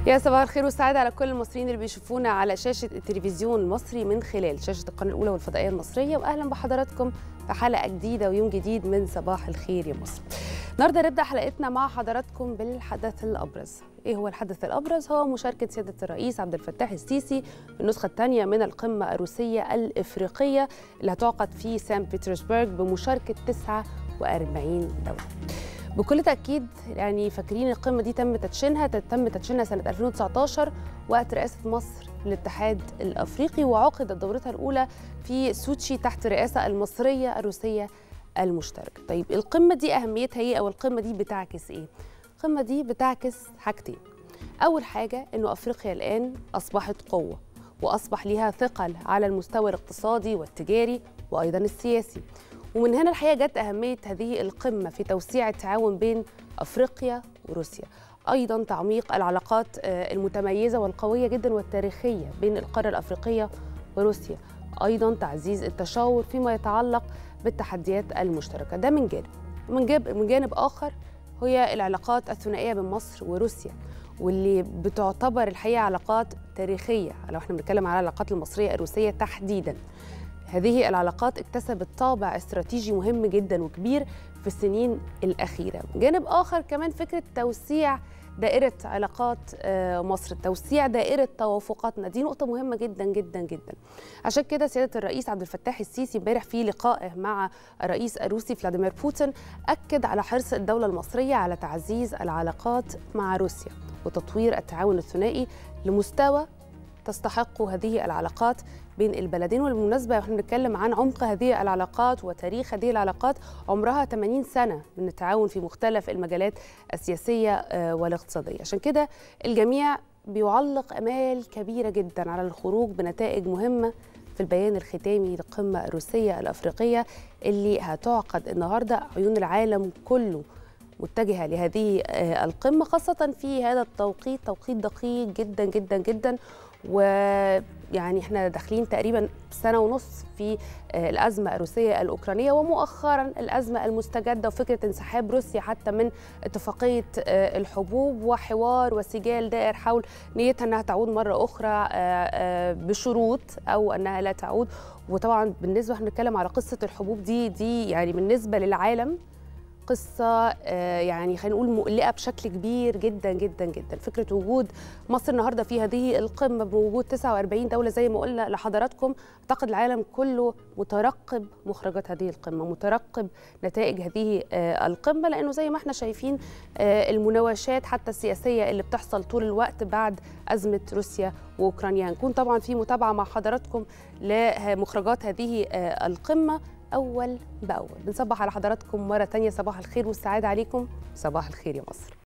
يا صباح الخير والسعادة على كل المصريين اللي بيشوفونا على شاشة التلفزيون المصري من خلال شاشة القناة الأولى والفضائية المصرية وأهلا بحضراتكم في حلقة جديدة ويوم جديد من صباح الخير يا مصر النهارده نبدا حلقتنا مع حضراتكم بالحدث الابرز ايه هو الحدث الابرز هو مشاركه سياده الرئيس عبد الفتاح السيسي في النسخه الثانيه من القمه الروسيه الافريقيه اللي هتعقد في سان بطرسبرغ بمشاركه 49 دوله بكل تاكيد يعني فاكرين القمه دي تم تدشينها تم تدشينها سنه 2019 وقت رئاسه مصر للاتحاد الافريقي وعقدت دورتها الاولى في سوتشي تحت الرئاسه المصريه الروسيه المشتركه طيب القمه دي اهميتها ايه او القمه دي بتعكس ايه القمه دي بتعكس حاجتين اول حاجه انه افريقيا الان اصبحت قوه واصبح ليها ثقل على المستوى الاقتصادي والتجاري وايضا السياسي ومن هنا الحقيقه جت اهميه هذه القمه في توسيع التعاون بين افريقيا وروسيا ايضا تعميق العلاقات المتميزه والقويه جدا والتاريخيه بين القاره الافريقيه وروسيا ايضا تعزيز التشاور فيما يتعلق بالتحديات المشتركه ده من جانب ومن جانب من جانب اخر هي العلاقات الثنائيه بين مصر وروسيا واللي بتعتبر الحقيقه علاقات تاريخيه لو احنا بنتكلم على العلاقات المصريه الروسيه تحديدا هذه العلاقات اكتسبت طابع استراتيجي مهم جدا وكبير في السنين الاخيره جانب اخر كمان فكره توسيع دائرة علاقات مصر توسيع دائرة توافقاتنا دي نقطة مهمة جدا جدا جدا عشان كده سيادة الرئيس عبد الفتاح السيسي امبارح في لقائه مع الرئيس الروسي فلاديمير بوتين أكد على حرص الدولة المصرية على تعزيز العلاقات مع روسيا وتطوير التعاون الثنائي لمستوى تستحق هذه العلاقات بين البلدين وبالمناسبة احنا بنتكلم عن عمق هذه العلاقات وتاريخ هذه العلاقات عمرها 80 سنة من التعاون في مختلف المجالات السياسية والاقتصادية عشان كده الجميع بيعلق أمال كبيرة جدا على الخروج بنتائج مهمة في البيان الختامي للقمة الروسية الأفريقية اللي هتعقد النهاردة عيون العالم كله متجهه لهذه القمه خاصه في هذا التوقيت توقيت دقيق جدا جدا جدا ويعني احنا داخلين تقريبا سنه ونص في الازمه الروسيه الاوكرانيه ومؤخرا الازمه المستجده وفكره انسحاب روسيا حتى من اتفاقيه الحبوب وحوار وسجال دائر حول نيتها انها تعود مره اخرى بشروط او انها لا تعود وطبعا بالنسبه احنا بنتكلم على قصه الحبوب دي دي يعني بالنسبه للعالم قصة يعني خلينا نقول مقلقة بشكل كبير جدا جدا جدا فكرة وجود مصر النهاردة في هذه القمة بوجود 49 دولة زي ما قلنا لحضراتكم أعتقد العالم كله مترقب مخرجات هذه القمة مترقب نتائج هذه القمة لأنه زي ما احنا شايفين المناوشات حتى السياسية اللي بتحصل طول الوقت بعد أزمة روسيا وأوكرانيا هنكون طبعا في متابعة مع حضراتكم لمخرجات هذه القمة أول بأول بنصبح على حضراتكم مرة تانية صباح الخير والسعادة عليكم صباح الخير يا مصر